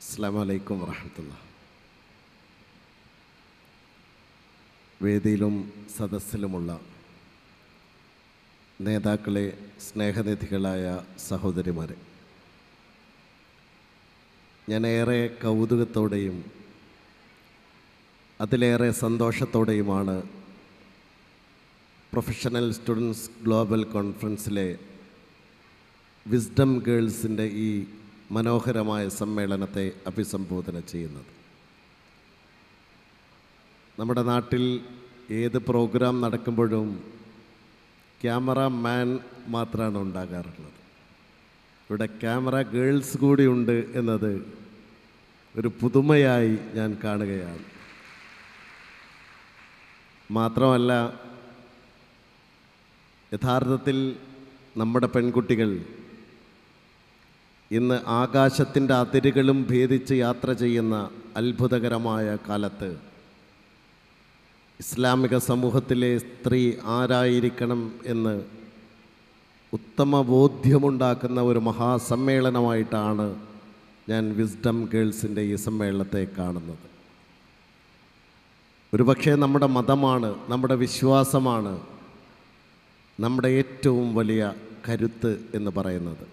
അസ്സാം വലൈക്കും വറഹമത്തുള്ള വേദിയിലും സദസ്സിലുമുള്ള നേതാക്കളെ സ്നേഹനിധികളായ സഹോദരിമാരെ ഞാൻ ഏറെ കൗതുകത്തോടെയും അതിലേറെ സന്തോഷത്തോടെയുമാണ് പ്രൊഫഷണൽ സ്റ്റുഡൻസ് ഗ്ലോബൽ കോൺഫറൻസിലെ വിസ്ഡം ഗേൾസിൻ്റെ ഈ മനോഹരമായ സമ്മേളനത്തെ അഭിസംബോധന ചെയ്യുന്നത് നമ്മുടെ നാട്ടിൽ ഏത് പ്രോഗ്രാം നടക്കുമ്പോഴും ക്യാമറ മാൻ മാത്രമാണ് ഉണ്ടാകാറുള്ളത് ഇവിടെ ക്യാമറ ഗേൾസ് കൂടി ഉണ്ട് എന്നത് ഒരു പുതുമയായി ഞാൻ കാണുകയാണ് മാത്രമല്ല യഥാർത്ഥത്തിൽ നമ്മുടെ പെൺകുട്ടികൾ ഇന്ന് ആകാശത്തിൻ്റെ അതിരുകളും ഭേദിച്ച് യാത്ര ചെയ്യുന്ന അത്ഭുതകരമായ കാലത്ത് ഇസ്ലാമിക സമൂഹത്തിലെ സ്ത്രീ ആരായിരിക്കണം എന്ന് ഉത്തമ ബോധ്യമുണ്ടാക്കുന്ന ഒരു മഹാസമ്മേളനമായിട്ടാണ് ഞാൻ വിസ്ഡം ഗേൾസിൻ്റെ ഈ സമ്മേളനത്തെ കാണുന്നത് ഒരുപക്ഷെ നമ്മുടെ മതമാണ് നമ്മുടെ വിശ്വാസമാണ് നമ്മുടെ ഏറ്റവും വലിയ കരുത്ത് എന്ന് പറയുന്നത്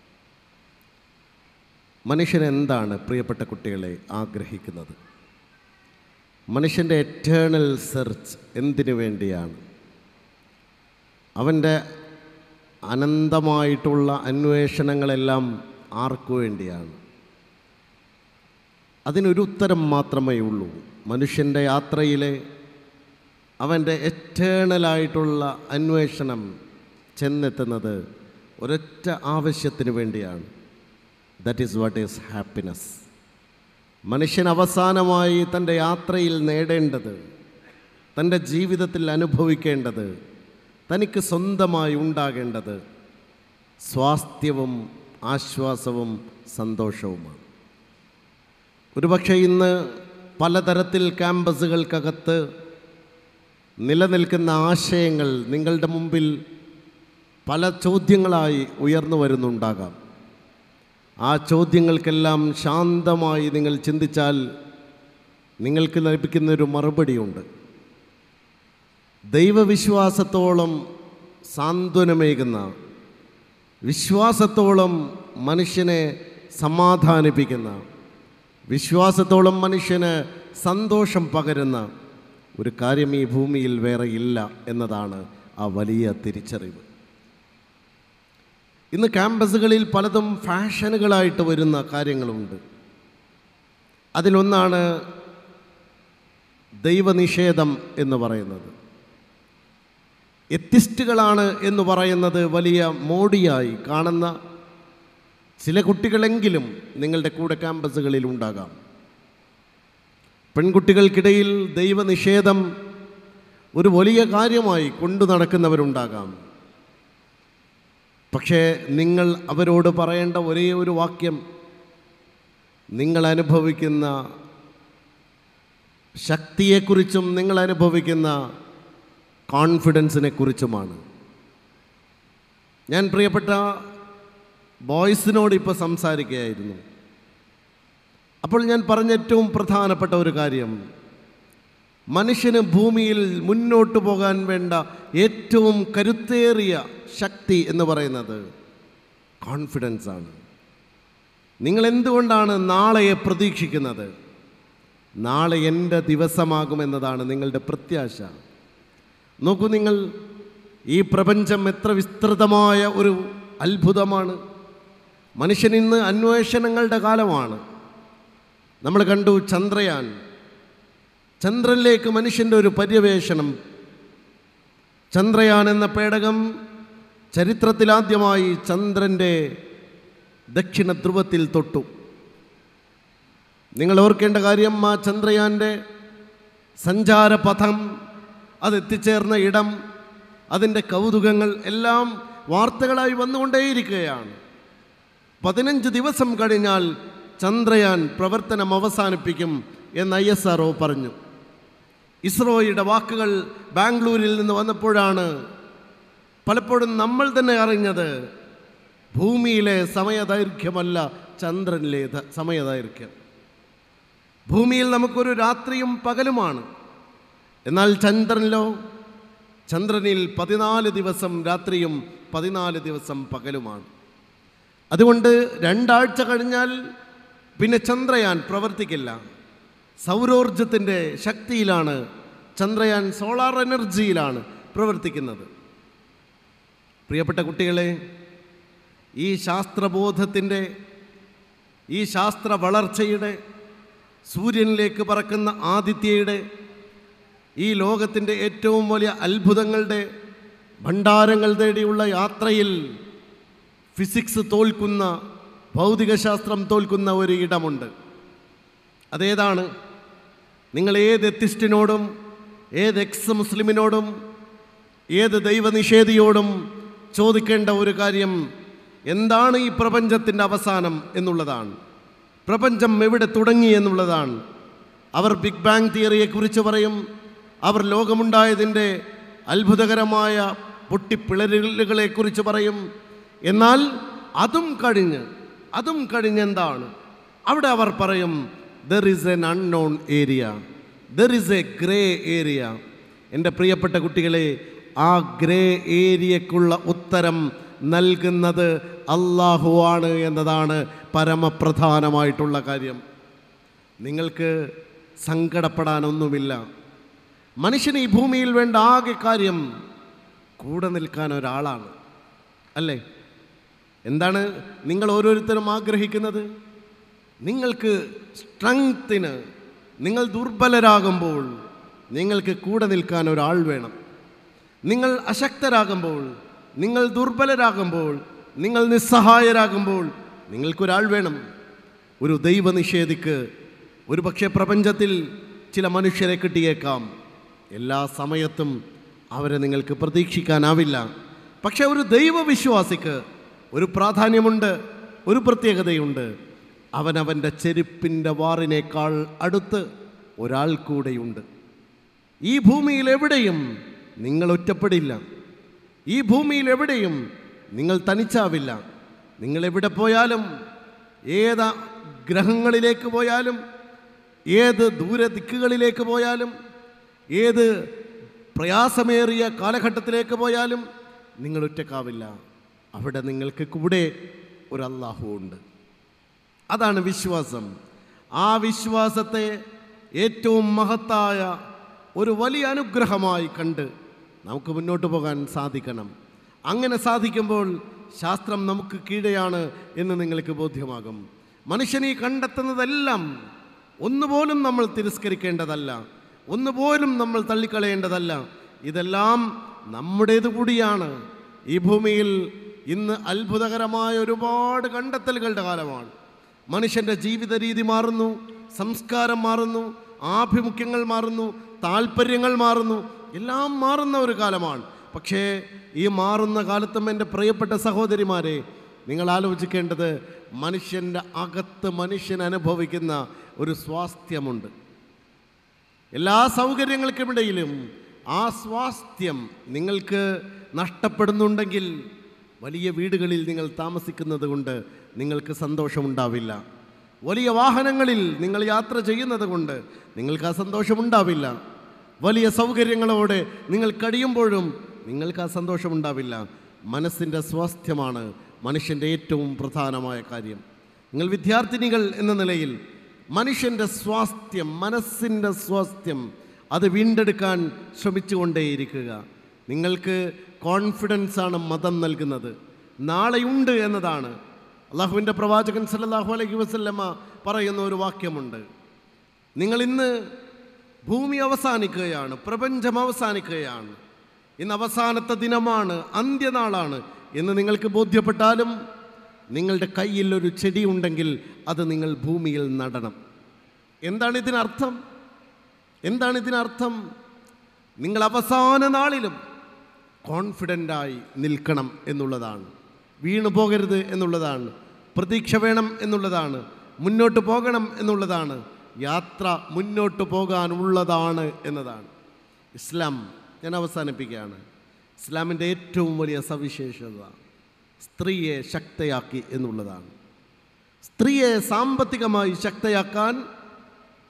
മനുഷ്യൻ എന്താണ് പ്രിയപ്പെട്ട കുട്ടികളെ ആഗ്രഹിക്കുന്നത് മനുഷ്യൻ്റെ എറ്റേണൽ സെർച്ച് എന്തിനു വേണ്ടിയാണ് അവൻ്റെ അനന്തമായിട്ടുള്ള അന്വേഷണങ്ങളെല്ലാം ആർക്കു വേണ്ടിയാണ് അതിനൊരു ഉത്തരം മാത്രമേ ഉള്ളൂ മനുഷ്യൻ്റെ യാത്രയിലെ അവൻ്റെ എറ്റേണലായിട്ടുള്ള അന്വേഷണം ചെന്നെത്തുന്നത് ഒരൊറ്റ ആവശ്യത്തിന് വേണ്ടിയാണ് that is what is happiness മനുഷ്യൻ അവസാനമായി തൻ്റെ യാത്രയിൽ നേടേണ്ടത് തൻ്റെ ജീവിതത്തിൽ അനുഭവിക്കേണ്ടത് തനിക്ക് സ്വന്തമായി ഉണ്ടാകേണ്ടത് സ്വാസ്ഥ്യവും ആശ്വാസവും സന്തോഷവുമാണ് ഒരുപക്ഷെ ഇന്ന് പലതരത്തിൽ ക്യാമ്പസുകൾക്കകത്ത് നിലനിൽക്കുന്ന ആശയങ്ങൾ നിങ്ങളുടെ മുമ്പിൽ പല ചോദ്യങ്ങളായി ഉയർന്നു വരുന്നുണ്ടാകാം ആ ചോദ്യങ്ങൾക്കെല്ലാം ശാന്തമായി നിങ്ങൾ ചിന്തിച്ചാൽ നിങ്ങൾക്ക് ലഭിക്കുന്നൊരു മറുപടിയുണ്ട് ദൈവവിശ്വാസത്തോളം സാന്ത്വനമേകുന്ന വിശ്വാസത്തോളം മനുഷ്യനെ സമാധാനിപ്പിക്കുന്ന വിശ്വാസത്തോളം മനുഷ്യന് സന്തോഷം പകരുന്ന ഒരു കാര്യം ഈ ഭൂമിയിൽ വേറെ ഇല്ല എന്നതാണ് ആ വലിയ തിരിച്ചറിവ് ഇന്ന് ക്യാമ്പസുകളിൽ പലതും ഫാഷനുകളായിട്ട് വരുന്ന കാര്യങ്ങളുണ്ട് അതിലൊന്നാണ് ദൈവനിഷേധം എന്ന് പറയുന്നത് എത്തിസ്റ്റുകളാണ് എന്ന് പറയുന്നത് വലിയ മോഡിയായി കാണുന്ന ചില കുട്ടികളെങ്കിലും നിങ്ങളുടെ കൂടെ ക്യാമ്പസുകളിൽ ഉണ്ടാകാം പെൺകുട്ടികൾക്കിടയിൽ ദൈവനിഷേധം ഒരു വലിയ കാര്യമായി കൊണ്ടു നടക്കുന്നവരുണ്ടാകാം പക്ഷേ നിങ്ങൾ അവരോട് പറയേണ്ട ഒരേ ഒരു വാക്യം നിങ്ങൾ അനുഭവിക്കുന്ന ശക്തിയെക്കുറിച്ചും നിങ്ങൾ അനുഭവിക്കുന്ന കോൺഫിഡൻസിനെ കുറിച്ചുമാണ് ഞാൻ പ്രിയപ്പെട്ട ബോയ്സിനോട് ഇപ്പോൾ സംസാരിക്കുകയായിരുന്നു അപ്പോൾ ഞാൻ പറഞ്ഞ ഏറ്റവും പ്രധാനപ്പെട്ട ഒരു കാര്യം മനുഷ്യന് ഭൂമിയിൽ മുന്നോട്ട് പോകാൻ വേണ്ട ഏറ്റവും കരുത്തേറിയ ശക്തി എന്ന് പറയുന്നത് കോൺഫിഡൻസ് ആണ് നിങ്ങൾ എന്തുകൊണ്ടാണ് നാളെയെ പ്രതീക്ഷിക്കുന്നത് നാളെ എൻ്റെ ദിവസമാകുമെന്നതാണ് നിങ്ങളുടെ പ്രത്യാശ നോക്കൂ നിങ്ങൾ ഈ പ്രപഞ്ചം എത്ര വിസ്തൃതമായ ഒരു അത്ഭുതമാണ് മനുഷ്യൻ ഇന്ന് അന്വേഷണങ്ങളുടെ കാലമാണ് നമ്മൾ കണ്ടു ചന്ദ്രയാൻ ചന്ദ്രനിലേക്ക് മനുഷ്യൻ്റെ ഒരു പര്യവേഷണം ചന്ദ്രയാൻ എന്ന പേടകം ചരിത്രത്തിലാദ്യമായി ചന്ദ്രൻ്റെ ദക്ഷിണ ധ്രുവത്തിൽ തൊട്ടു നിങ്ങൾ ഓർക്കേണ്ട കാര്യം ആ ചന്ദ്രയാൻ്റെ സഞ്ചാരപഥം അത് എത്തിച്ചേർന്ന ഇടം അതിൻ്റെ കൗതുകങ്ങൾ എല്ലാം വാർത്തകളായി വന്നുകൊണ്ടേയിരിക്കുകയാണ് പതിനഞ്ച് ദിവസം കഴിഞ്ഞാൽ ചന്ദ്രയാൻ പ്രവർത്തനം അവസാനിപ്പിക്കും എന്ന് ഐ എസ് ആർ പറഞ്ഞു ഇസ്രോയുടെ വാക്കുകൾ ബാംഗ്ലൂരിൽ നിന്ന് വന്നപ്പോഴാണ് പലപ്പോഴും നമ്മൾ തന്നെ അറിഞ്ഞത് ഭൂമിയിലെ സമയദൈർഘ്യമല്ല ചന്ദ്രനിലെ ദ- സമയദൈർഘ്യം ഭൂമിയിൽ നമുക്കൊരു രാത്രിയും പകലുമാണ് എന്നാൽ ചന്ദ്രനിലോ ചന്ദ്രനിൽ പതിനാല് ദിവസം രാത്രിയും പതിനാല് ദിവസം പകലുമാണ് അതുകൊണ്ട് രണ്ടാഴ്ച കഴിഞ്ഞാൽ പിന്നെ ചന്ദ്രയാൻ പ്രവർത്തിക്കില്ല സൗരോർജത്തിൻ്റെ ശക്തിയിലാണ് ചന്ദ്രയാൻ സോളാർ എനർജിയിലാണ് പ്രവർത്തിക്കുന്നത് പ്രിയപ്പെട്ട കുട്ടികളെ ഈ ശാസ്ത്രബോധത്തിൻ്റെ ഈ ശാസ്ത്ര വളർച്ചയുടെ സൂര്യനിലേക്ക് പറക്കുന്ന ആദിത്യയുടെ ഈ ലോകത്തിൻ്റെ ഏറ്റവും വലിയ അത്ഭുതങ്ങളുടെ ഭണ്ഡാരങ്ങൾ തേടിയുള്ള യാത്രയിൽ ഫിസിക്സ് തോൽക്കുന്ന ഭൗതികശാസ്ത്രം തോൽക്കുന്ന ഒരു ഇടമുണ്ട് അതേതാണ് നിങ്ങൾ ഏത് എത്തിസ്റ്റിനോടും ഏത് എക്സ് മുസ്ലിമിനോടും ഏത് ദൈവനിഷേധിയോടും ചോദിക്കേണ്ട ഒരു കാര്യം എന്താണ് ഈ പ്രപഞ്ചത്തിൻ്റെ അവസാനം എന്നുള്ളതാണ് പ്രപഞ്ചം എവിടെ തുടങ്ങി എന്നുള്ളതാണ് അവർ ബിഗ് ബാങ് തിയറിയെക്കുറിച്ച് പറയും അവർ ലോകമുണ്ടായതിൻ്റെ അത്ഭുതകരമായ പൊട്ടിപ്പിളരുകളെക്കുറിച്ച് പറയും എന്നാൽ അതും കഴിഞ്ഞ് അതും കഴിഞ്ഞെന്താണ് അവിടെ അവർ പറയും there is an unknown area there is a grey area എൻ്റെ പ്രിയപ്പെട്ട കുട്ടികളെ ആ ഗ്രേ ഏരിയക്കുള്ള ഉത്തരം നൽകുന്നത് അള്ളാഹുവാണ് എന്നതാണ് പരമപ്രധാനമായിട്ടുള്ള കാര്യം നിങ്ങൾക്ക് സങ്കടപ്പെടാനൊന്നുമില്ല മനുഷ്യന് ഈ ഭൂമിയിൽ വേണ്ട ആകെ കാര്യം കൂടെ നിൽക്കാൻ ഒരാളാണ് അല്ലേ എന്താണ് നിങ്ങൾ ഓരോരുത്തരും ആഗ്രഹിക്കുന്നത് നിങ്ങൾക്ക് സ്ട്രെങ്ത്തിന് നിങ്ങൾ ദുർബലരാകുമ്പോൾ നിങ്ങൾക്ക് കൂടെ നിൽക്കാൻ ഒരാൾ വേണം നിങ്ങൾ അശക്തരാകുമ്പോൾ നിങ്ങൾ ദുർബലരാകുമ്പോൾ നിങ്ങൾ നിസ്സഹായരാകുമ്പോൾ നിങ്ങൾക്കൊരാൾ വേണം ഒരു ദൈവനിഷേധിക്ക് ഒരു പക്ഷേ പ്രപഞ്ചത്തിൽ ചില മനുഷ്യരെ കിട്ടിയേക്കാം എല്ലാ സമയത്തും അവരെ നിങ്ങൾക്ക് പ്രതീക്ഷിക്കാനാവില്ല പക്ഷേ ഒരു ദൈവവിശ്വാസിക്ക് ഒരു പ്രാധാന്യമുണ്ട് ഒരു പ്രത്യേകതയുണ്ട് അവനവൻ്റെ ചെരുപ്പിൻ്റെ വാറിനേക്കാൾ അടുത്ത് ഒരാൾ കൂടെയുണ്ട് ഈ ഭൂമിയിൽ എവിടെയും നിങ്ങൾ ഒറ്റപ്പെടില്ല ഈ ഭൂമിയിൽ എവിടെയും നിങ്ങൾ തനിച്ചാവില്ല നിങ്ങൾ എവിടെ പോയാലും ഏത് ഗ്രഹങ്ങളിലേക്ക് പോയാലും ഏത് ദൂര ദിക്കുകളിലേക്ക് പോയാലും ഏത് പ്രയാസമേറിയ കാലഘട്ടത്തിലേക്ക് പോയാലും നിങ്ങൾ ഒറ്റക്കാവില്ല അവിടെ നിങ്ങൾക്ക് കൂടെ ഒരു അള്ളാഹു ഉണ്ട് അതാണ് വിശ്വാസം ആ വിശ്വാസത്തെ ഏറ്റവും മഹത്തായ ഒരു വലിയ അനുഗ്രഹമായി കണ്ട് നമുക്ക് മുന്നോട്ട് പോകാൻ സാധിക്കണം അങ്ങനെ സാധിക്കുമ്പോൾ ശാസ്ത്രം നമുക്ക് കീഴെയാണ് എന്ന് നിങ്ങൾക്ക് ബോധ്യമാകും മനുഷ്യനെ കണ്ടെത്തുന്നതെല്ലാം ഒന്നുപോലും നമ്മൾ തിരസ്കരിക്കേണ്ടതല്ല ഒന്നുപോലും നമ്മൾ തള്ളിക്കളയേണ്ടതല്ല ഇതെല്ലാം നമ്മുടേത് കൂടിയാണ് ഈ ഭൂമിയിൽ ഇന്ന് അത്ഭുതകരമായ ഒരുപാട് കണ്ടെത്തലുകളുടെ കാലമാണ് മനുഷ്യൻ്റെ ജീവിത രീതി മാറുന്നു സംസ്കാരം മാറുന്നു ആഭിമുഖ്യങ്ങൾ മാറുന്നു താല്പര്യങ്ങൾ മാറുന്നു എല്ലാം മാറുന്ന ഒരു കാലമാണ് പക്ഷേ ഈ മാറുന്ന കാലത്തും എൻ്റെ പ്രിയപ്പെട്ട സഹോദരിമാരെ നിങ്ങൾ ആലോചിക്കേണ്ടത് മനുഷ്യൻ്റെ അകത്ത് മനുഷ്യൻ അനുഭവിക്കുന്ന ഒരു സ്വാസ്ഥ്യമുണ്ട് എല്ലാ സൗകര്യങ്ങൾക്കുമിടയിലും ആ സ്വാസ്ഥ്യം നിങ്ങൾക്ക് നഷ്ടപ്പെടുന്നുണ്ടെങ്കിൽ വലിയ വീടുകളിൽ നിങ്ങൾ താമസിക്കുന്നത് കൊണ്ട് നിങ്ങൾക്ക് സന്തോഷമുണ്ടാവില്ല വലിയ വാഹനങ്ങളിൽ നിങ്ങൾ യാത്ര ചെയ്യുന്നത് കൊണ്ട് നിങ്ങൾക്ക് ആ സന്തോഷമുണ്ടാവില്ല വലിയ സൗകര്യങ്ങളോടെ നിങ്ങൾ കഴിയുമ്പോഴും നിങ്ങൾക്ക് ആ സന്തോഷമുണ്ടാവില്ല മനസ്സിൻ്റെ സ്വാസ്ഥ്യമാണ് മനുഷ്യൻ്റെ ഏറ്റവും പ്രധാനമായ കാര്യം നിങ്ങൾ വിദ്യാർത്ഥിനികൾ എന്ന നിലയിൽ മനുഷ്യൻ്റെ സ്വാസ്ഥ്യം മനസ്സിൻ്റെ സ്വാസ്ഥ്യം അത് വീണ്ടെടുക്കാൻ ശ്രമിച്ചുകൊണ്ടേയിരിക്കുക നിങ്ങൾക്ക് കോൺഫിഡൻസ് ആണ് മതം നൽകുന്നത് നാളെയുണ്ട് എന്നതാണ് അള്ളാഹുവിൻ്റെ പ്രവാചകൻ സല്ലല്ലാഹു അലൈഹി വസല്ലമ്മ പറയുന്ന ഒരു വാക്യമുണ്ട് നിങ്ങൾ ഇന്ന് ഭൂമി അവസാനിക്കുകയാണ് പ്രപഞ്ചം അവസാനിക്കുകയാണ് ഇന്ന് അവസാനത്തെ ദിനമാണ് അന്ത്യനാളാണ് എന്ന് നിങ്ങൾക്ക് ബോധ്യപ്പെട്ടാലും നിങ്ങളുടെ കയ്യിൽ ഒരു ചെടി ഉണ്ടെങ്കിൽ അത് നിങ്ങൾ ഭൂമിയിൽ നടണം എന്താണ് ഇതിനർത്ഥം എന്താണ് ഇതിനർത്ഥം നിങ്ങൾ അവസാന നാളിലും കോൺഫിഡൻ്റായി നിൽക്കണം എന്നുള്ളതാണ് വീണു പോകരുത് എന്നുള്ളതാണ് പ്രതീക്ഷ വേണം എന്നുള്ളതാണ് മുന്നോട്ട് പോകണം എന്നുള്ളതാണ് യാത്ര മുന്നോട്ട് പോകാനുള്ളതാണ് എന്നതാണ് ഇസ്ലാം ഞാൻ അവസാനിപ്പിക്കുകയാണ് ഇസ്ലാമിൻ്റെ ഏറ്റവും വലിയ സവിശേഷത സ്ത്രീയെ ശക്തയാക്കി എന്നുള്ളതാണ് സ്ത്രീയെ സാമ്പത്തികമായി ശക്തയാക്കാൻ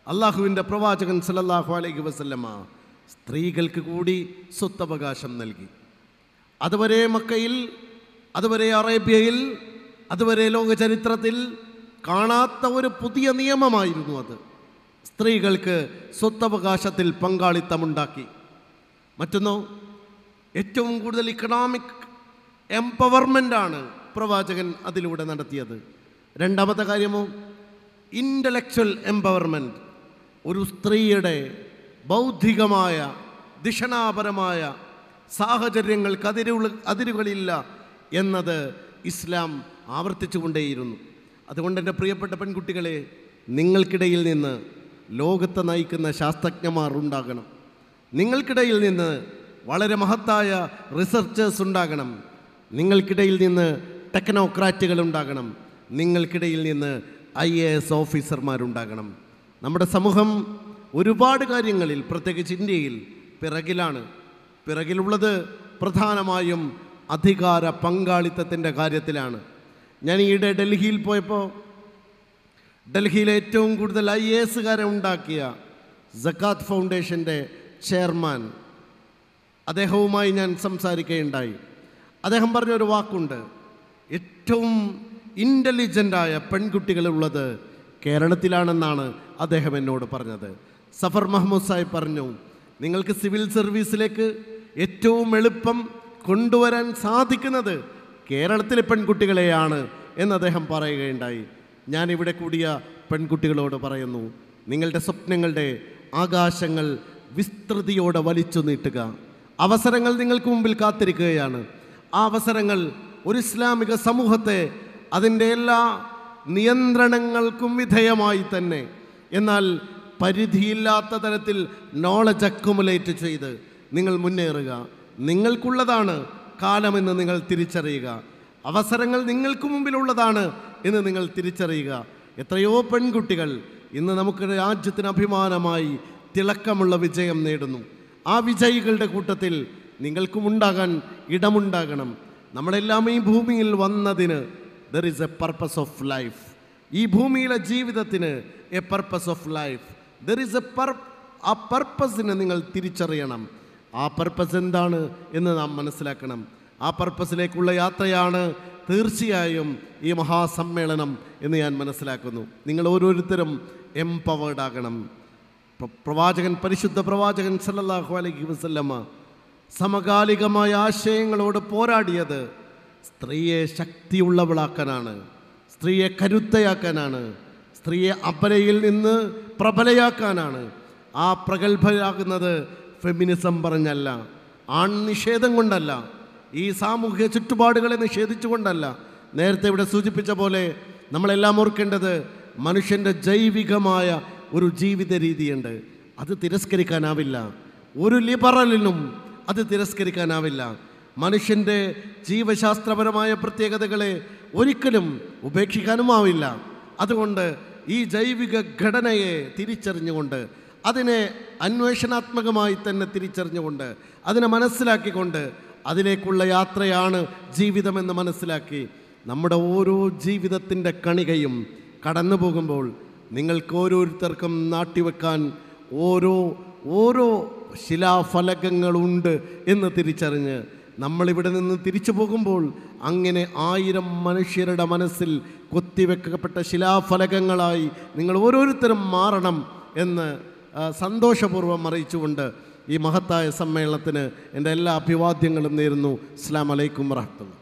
അള്ളാഹുവിൻ്റെ പ്രവാചകൻ സല്ലല്ലാഹു അലൈഹി വസല്ലമ സ്ത്രീകൾക്ക് കൂടി സ്വത്തവകാശം നൽകി അതുവരെ മക്കയിൽ അതുവരെ അറേബ്യയിൽ അതുവരെ ലോക ചരിത്രത്തിൽ കാണാത്ത ഒരു പുതിയ നിയമമായിരുന്നു അത് സ്ത്രീകൾക്ക് സ്വത്തവകാശത്തിൽ പങ്കാളിത്തമുണ്ടാക്കി മറ്റൊന്നോ ഏറ്റവും കൂടുതൽ ഇക്കണോമിക് എംപവർമെൻ്റ് ആണ് പ്രവാചകൻ അതിലൂടെ നടത്തിയത് രണ്ടാമത്തെ കാര്യമോ ഇൻ്റലക്ച്വൽ എംപവർമെൻറ്റ് ഒരു സ്ത്രീയുടെ ബൗദ്ധികമായ ദിഷണാപരമായ സാഹചര്യങ്ങൾക്ക് അതിരുകൾ അതിരുകളില്ല എന്നത് ഇസ്ലാം ആവർത്തിച്ചുകൊണ്ടേയിരുന്നു അതുകൊണ്ട് എൻ്റെ പ്രിയപ്പെട്ട പെൺകുട്ടികളെ നിങ്ങൾക്കിടയിൽ നിന്ന് ലോകത്തെ നയിക്കുന്ന ശാസ്ത്രജ്ഞന്മാർ ഉണ്ടാകണം നിങ്ങൾക്കിടയിൽ നിന്ന് വളരെ മഹത്തായ റിസർച്ചേഴ്സ് ഉണ്ടാകണം നിങ്ങൾക്കിടയിൽ നിന്ന് ടെക്നോക്രാറ്റുകൾ ഉണ്ടാകണം നിങ്ങൾക്കിടയിൽ നിന്ന് ഐ എ എസ് ഓഫീസർമാരുണ്ടാകണം നമ്മുടെ സമൂഹം ഒരുപാട് കാര്യങ്ങളിൽ പ്രത്യേകിച്ച് ഇന്ത്യയിൽ പിറകിലാണ് പിറകിലുള്ളത് പ്രധാനമായും അധികാര പങ്കാളിത്തത്തിൻ്റെ കാര്യത്തിലാണ് ഞാൻ ഈയിടെ ഡൽഹിയിൽ പോയപ്പോൾ ഡൽഹിയിലെ ഏറ്റവും കൂടുതൽ ഐ എ എസുകാരെ ഉണ്ടാക്കിയ ജക്കാത്ത് ഫൗണ്ടേഷൻ്റെ ചെയർമാൻ അദ്ദേഹവുമായി ഞാൻ സംസാരിക്കുകയുണ്ടായി അദ്ദേഹം പറഞ്ഞൊരു വാക്കുണ്ട് ഏറ്റവും ഇൻ്റലിജൻ്റായ പെൺകുട്ടികളുള്ളത് കേരളത്തിലാണെന്നാണ് അദ്ദേഹം എന്നോട് പറഞ്ഞത് സഫർ മഹമ്മൂദ് സാഹിബ് പറഞ്ഞു നിങ്ങൾക്ക് സിവിൽ സർവീസിലേക്ക് ഏറ്റവും എളുപ്പം കൊണ്ടുവരാൻ സാധിക്കുന്നത് കേരളത്തിലെ പെൺകുട്ടികളെയാണ് എന്ന് അദ്ദേഹം പറയുകയുണ്ടായി ഞാൻ ഇവിടെ കൂടിയ പെൺകുട്ടികളോട് പറയുന്നു നിങ്ങളുടെ സ്വപ്നങ്ങളുടെ ആകാശങ്ങൾ വിസ്തൃതിയോടെ വലിച്ചു നീട്ടുക അവസരങ്ങൾ നിങ്ങൾക്ക് മുമ്പിൽ കാത്തിരിക്കുകയാണ് ആ അവസരങ്ങൾ ഒരു ഇസ്ലാമിക സമൂഹത്തെ അതിൻ്റെ എല്ലാ നിയന്ത്രണങ്ങൾക്കും വിധേയമായി തന്നെ എന്നാൽ പരിധിയില്ലാത്ത തരത്തിൽ നോളജ് അക്കുമുലേറ്റ് ചെയ്ത് നിങ്ങൾ മുന്നേറുക നിങ്ങൾക്കുള്ളതാണ് കാലമെന്ന് നിങ്ങൾ തിരിച്ചറിയുക അവസരങ്ങൾ നിങ്ങൾക്ക് മുമ്പിലുള്ളതാണ് എന്ന് നിങ്ങൾ തിരിച്ചറിയുക എത്രയോ പെൺകുട്ടികൾ ഇന്ന് നമുക്ക് രാജ്യത്തിന് അഭിമാനമായി തിളക്കമുള്ള വിജയം നേടുന്നു ആ വിജയികളുടെ കൂട്ടത്തിൽ നിങ്ങൾക്കും ഉണ്ടാകാൻ ഇടമുണ്ടാകണം നമ്മളെല്ലാം ഈ ഭൂമിയിൽ വന്നതിന് there is a purpose of life ഈ ഭൂമിയിലെ ജീവിതത്തിന് a purpose of life there is a pur ആ പർപ്പസിനെ നിങ്ങൾ തിരിച്ചറിയണം ആ പർപ്പസ് എന്താണ് എന്ന് നാം മനസ്സിലാക്കണം ആ പർപ്പസിലേക്കുള്ള യാത്രയാണ് തീർച്ചയായും ഈ മഹാസമ്മേളനം എന്ന് ഞാൻ മനസ്സിലാക്കുന്നു നിങ്ങൾ ഓരോരുത്തരും എംപവേർഡ് ആകണം പ്ര- പ്രവാചകൻ പരിശുദ്ധ പ്രവാചകൻ സല്ലല്ലാഹു അലൈഹി വസല്ലമ സമകാലികമായ ആശയങ്ങളോട് പോരാടിയത് സ്ത്രീയെ ശക്തിയുള്ളവളാക്കാനാണ് സ്ത്രീയെ കരുത്തയാക്കാനാണ് സ്ത്രീയെ അപലയിൽ നിന്ന് പ്രബലയാക്കാനാണ് ആ പ്രഗത്ഭരാകുന്നത് ഫെമിനിസം പറഞ്ഞല്ല ആൺ നിഷേധം കൊണ്ടല്ല ഈ സാമൂഹിക ചുറ്റുപാടുകളെ നിഷേധിച്ചുകൊണ്ടല്ല നേരത്തെ ഇവിടെ സൂചിപ്പിച്ച പോലെ നമ്മളെല്ലാം ഓർക്കേണ്ടത് മനുഷ്യൻ്റെ ജൈവികമായ ഒരു ജീവിത രീതിയുണ്ട് അത് തിരസ്കരിക്കാനാവില്ല ഒരു ലിബറലിനും അത് തിരസ്കരിക്കാനാവില്ല മനുഷ്യൻ്റെ ജീവശാസ്ത്രപരമായ പ്രത്യേകതകളെ ഒരിക്കലും ഉപേക്ഷിക്കാനുമാവില്ല അതുകൊണ്ട് ഈ ജൈവിക ഘടനയെ തിരിച്ചറിഞ്ഞുകൊണ്ട് അതിനെ അന്വേഷണാത്മകമായി തന്നെ തിരിച്ചറിഞ്ഞുകൊണ്ട് അതിനെ മനസ്സിലാക്കിക്കൊണ്ട് അതിലേക്കുള്ള യാത്രയാണ് ജീവിതമെന്ന് മനസ്സിലാക്കി നമ്മുടെ ഓരോ ജീവിതത്തിൻ്റെ കണികയും കടന്നു പോകുമ്പോൾ നിങ്ങൾക്ക് ഓരോരുത്തർക്കും നാട്ടിവെക്കാൻ ഓരോ ഓരോ ശിലാഫലകങ്ങളുണ്ട് എന്ന് തിരിച്ചറിഞ്ഞ് നമ്മളിവിടെ നിന്ന് തിരിച്ചു പോകുമ്പോൾ അങ്ങനെ ആയിരം മനുഷ്യരുടെ മനസ്സിൽ കൊത്തിവെക്കപ്പെട്ട ശിലാഫലകങ്ങളായി നിങ്ങൾ ഓരോരുത്തരും മാറണം എന്ന് ആ, സന്തോഷപൂർവ്വം അറിയിച്ചുകൊണ്ട് ഈ മഹത്തായ സമ്മേളനത്തിന് എൻ്റെ എല്ലാ അഭിവാദ്യങ്ങളും നേരുന്നു അസ്സാം വലൈക്കും വറഹ്മത്തുള്ളാഹി